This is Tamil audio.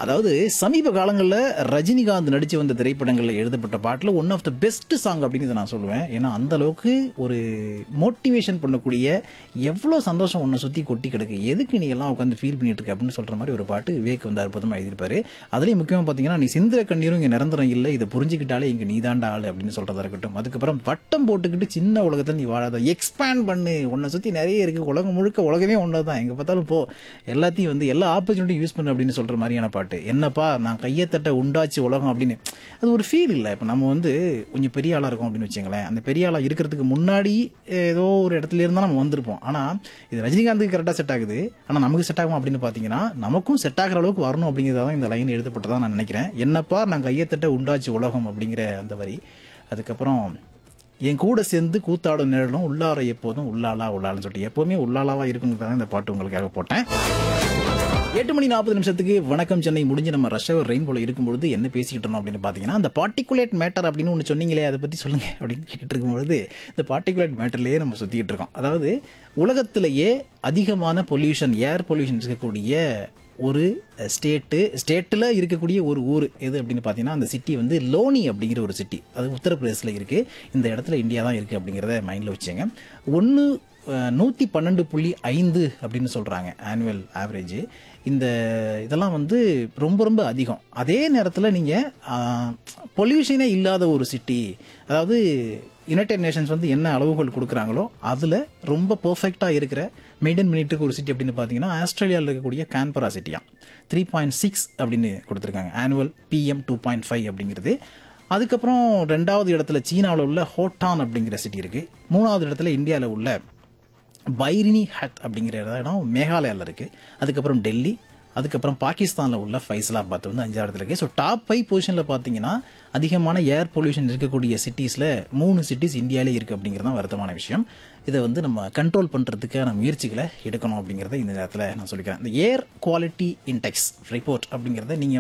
அதாவது சமீப காலங்களில் ரஜினிகாந்த் நடித்து வந்த திரைப்படங்களில் எழுதப்பட்ட பாட்டில் one of the best song அப்படின்னு இதை நான் சொல்லுவேன் ஏன்னா அந்த அளவுக்கு ஒரு மோட்டிவேஷன் பண்ணக்கூடிய எவ்வளோ சந்தோஷம் உன்னை சுற்றி கொட்டி கிடக்கு எதுக்கு நீ எல்லாம் உட்காந்து ஃபீல் பண்ணிட்டு இருக்க அப்படின்னு சொல்கிற மாதிரி ஒரு பாட்டு விவேக் வந்து அற்புதமாக எழுதியிருப்பாரு அதுலேயும் முக்கியமாக பார்த்தீங்கன்னா நீ சிந்திர கண்ணீரும் இங்கே நிரந்தரம் இல்லை இதை புரிஞ்சுக்கிட்டாலே இங்கே நீதாண்டா ஆள் அப்படின்னு சொல்கிறதா இருக்கட்டும் அதுக்கப்புறம் வட்டம் போட்டுக்கிட்டு சின்ன உலகத்தில் நீ வாழாத எக்ஸ்பேண்ட் பண்ணு உன்னை சுற்றி நிறைய இருக்குது உலகம் முழுக்க உலகமே ஒன்று தான் எங்கே பார்த்தாலும் போ எல்லாத்தையும் வந்து எல்லா ஆப்பர்ச்சுனிட்டி யூஸ் பண்ணு அப்படின்னு சொல்கிற மாதிரியான பாட்டு என்னப்பா நான் கையத்தட்ட உண்டாச்சு உலகம் அப்படின்னு அது ஒரு ஃபீல் இல்லை இப்போ நம்ம வந்து கொஞ்சம் பெரிய ஆளாக இருக்கோம் அப்படின்னு வச்சுங்களேன் அந்த பெரிய ஆளாக இருக்கிறதுக்கு முன்னாடி ஏதோ ஒரு இடத்துல இருந்தால் நம்ம வந்திருப்போம் ஆனால் இது ரஜினிகாந்துக்கு கரெக்டாக செட் ஆகுது ஆனால் நமக்கு செட் ஆகும் அப்படின்னு பார்த்தீங்கன்னா நமக்கும் செட் ஆகிற அளவுக்கு வரணும் அப்படிங்கிறதா தான் இந்த லைன் எழுதப்பட்டதா நான் நினைக்கிறேன் என்னப்பா நான் கையத்தட்ட உண்டாச்சு உலகம் அப்படிங்கிற அந்த வரி அதுக்கப்புறம் என் கூட சேர்ந்து கூத்தாடும் நிழலும் உள்ளார எப்போதும் உள்ளாலா உள்ளாலன்னு சொல்லிட்டு எப்போவுமே உள்ளாலாவா இருக்குங்கிறத இந்த பாட்டு உங்களுக்காக போட்டேன் எட்டு மணி நாற்பது நிமிஷத்துக்கு வணக்கம் சென்னை முடிஞ்சு நம்ம ரஷ் அவர் ரெயின்போல இருக்கும்பொழுது என்ன பேசிக்கிட்டு இருந்தோம் அப்படின்னு பார்த்தீங்கன்னா அந்த பார்ட்டிகுலேட் மேட்டர் அப்படின்னு ஒன்று சொன்னீங்களே அதை பற்றி சொல்லுங்க அப்படின்னு கேட்டுட்டு இருக்கும்பொழுது இந்த பார்ட்டிகுலேட் மேட்டர்லேயே நம்ம சுற்றிக்கிட்டு இருக்கோம் அதாவது உலகத்திலேயே அதிகமான பொல்யூஷன் ஏர் பொல்யூஷன் இருக்கக்கூடிய ஒரு ஸ்டேட்டு ஸ்டேட்டில் இருக்கக்கூடிய ஒரு ஊர் எது அப்படின்னு பார்த்தீங்கன்னா அந்த சிட்டி வந்து லோனி அப்படிங்கிற ஒரு சிட்டி அது உத்தரப்பிரதேசில் இருக்குது இந்த இடத்துல இந்தியா தான் இருக்குது அப்படிங்கிறத மைண்டில் வச்சுங்க ஒன்று நூற்றி பன்னெண்டு புள்ளி ஐந்து அப்படின்னு சொல்கிறாங்க ஆனுவல் ஆவரேஜ் இந்த இதெல்லாம் வந்து ரொம்ப ரொம்ப அதிகம் அதே நேரத்தில் நீங்கள் பொல்யூஷனே இல்லாத ஒரு சிட்டி அதாவது யுனைடெட் நேஷன்ஸ் வந்து என்ன அளவுகள் கொடுக்குறாங்களோ அதில் ரொம்ப பர்ஃபெக்டாக இருக்கிற மெயின்டைன் பண்ணிட்டு இருக்க ஒரு சிட்டி அப்படின்னு பார்த்தீங்கன்னா ஆஸ்திரேலியாவில் இருக்கக்கூடிய கேன்பரா சிட்டியா த்ரீ பாயிண்ட் சிக்ஸ் அப்படின்னு கொடுத்துருக்காங்க annual PM two point five அப்படிங்கிறது அதுக்கப்புறம் ரெண்டாவது இடத்துல சீனாவில் உள்ள ஹோட்டான் அப்படிங்கிற சிட்டி இருக்குது மூணாவது இடத்துல இந்தியாவில் உள்ள பைரினி ஹட் அப்படிங்கிற இடம் மேகாலயாவில் இருக்குது அதுக்கப்புறம் டெல்லி அதுக்கப்புறம் பாகிஸ்தானில் உள்ள ஃபைசலாபாத் வந்து அஞ்சாவது இடத்துல இருக்குது ஸோ டாப் ஃபைவ் பொசிஷனில் பார்த்தீங்கன்னா அதிகமான ஏர் பொல்யூஷன் இருக்கக்கூடிய சிட்டிஸில் மூணு சிட்டிஸ் இந்தியாவிலே இருக்குது அப்படிங்கிறது தான் வருத்தமான விஷயம் இதை வந்து நம்ம கண்ட்ரோல் பண்ணுறதுக்கான முயற்சிகளை எடுக்கணும் அப்படிங்கிறத இந்த நேரத்தில் நான் சொல்லிக்கிறேன் இந்த ஏர் குவாலிட்டி இன்டெக்ஸ் ரிப்போர்ட் அப்படிங்கிறத நீங்கள்